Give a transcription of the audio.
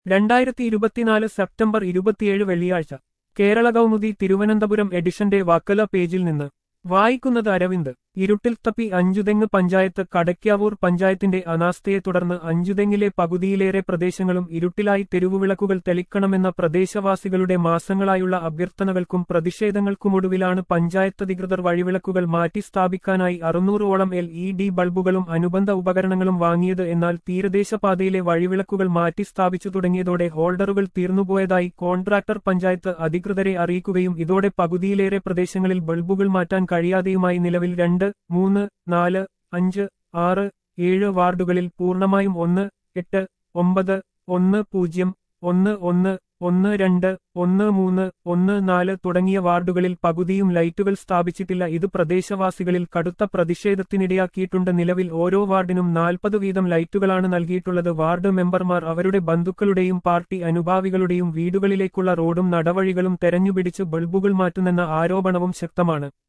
രണ്ടായിരത്തി ഇരുപത്തിനാല് സെപ്റ്റംബർ ഇരുപത്തിയേഴ് വെള്ളിയാഴ്ച കേരള കൗമുദി തിരുവനന്തപുരം എഡിഷന്റെ വാക്കല പേജിൽ നിന്ന് വായിക്കുന്നത് അരവിന്ദ് ഇരുട്ടിൽ തപ്പി അഞ്ചുതെങ്ങ് പഞ്ചായത്ത് കടയ്ക്കാവൂർ പഞ്ചായത്തിന്റെ അനാസ്ഥയെ തുടർന്ന് അഞ്ചുതെങ്ങിലെ പകുതിയിലേറെ പ്രദേശങ്ങളും ഇരുട്ടിലായി തെരുവുവിളക്കുകൾ തെളിക്കണമെന്ന പ്രദേശവാസികളുടെ മാസങ്ങളായുള്ള അഭ്യർത്ഥനകൾക്കും പ്രതിഷേധങ്ങൾക്കുമൊടുവിലാണ് പഞ്ചായത്തധികൃതർ വഴിവിളക്കുകൾ മാറ്റി സ്ഥാപിക്കാനായി അറുന്നൂറോളം എൽ ഇ ഡി ബൾബുകളും അനുബന്ധ ഉപകരണങ്ങളും വാങ്ങിയത് എന്നാൽ തീരദേശപാതയിലെ വഴിവിളക്കുകൾ മാറ്റി സ്ഥാപിച്ചു തുടങ്ങിയതോടെ ഹോൾഡറുകൾ തീർന്നുപോയതായി കോൺട്രാക്ടർ പഞ്ചായത്ത് അധികൃതരെ അറിയിക്കുകയും ഇതോടെ പകുതിയിലേറെ പ്രദേശങ്ങളിൽ ബൾബുകൾ മാറ്റാൻ കഴിയാതെയുമായി നിലവിൽ രണ്ട് മൂന്ന് നാല് അഞ്ച് ആറ് ഏഴ് വാർഡുകളിൽ പൂർണ്ണമായും ഒന്ന് എട്ട് ഒമ്പത് ഒന്ന് പൂജ്യം ഒന്ന് ഒന്ന് ഒന്ന് രണ്ട് ഒന്ന് മൂന്ന് ഒന്ന് നാല് തുടങ്ങിയ വാർഡുകളിൽ പകുതിയും ലൈറ്റുകൾ സ്ഥാപിച്ചിട്ടില്ല ഇത് പ്രദേശവാസികളിൽ കടുത്ത പ്രതിഷേധത്തിനിടയാക്കിയിട്ടുണ്ട് നിലവിൽ ഓരോ വാർഡിനും നാൽപ്പത് വീതം ലൈറ്റുകളാണ് നൽകിയിട്ടുള്ളത് വാർഡ് മെമ്പർമാർ അവരുടെ ബന്ധുക്കളുടെയും പാർട്ടി അനുഭാവികളുടെയും വീടുകളിലേക്കുള്ള റോഡും നടവഴികളും തെരഞ്ഞുപിടിച്ച് ബൾബുകൾ മാറ്റുന്നെന്ന ആരോപണവും ശക്തമാണ്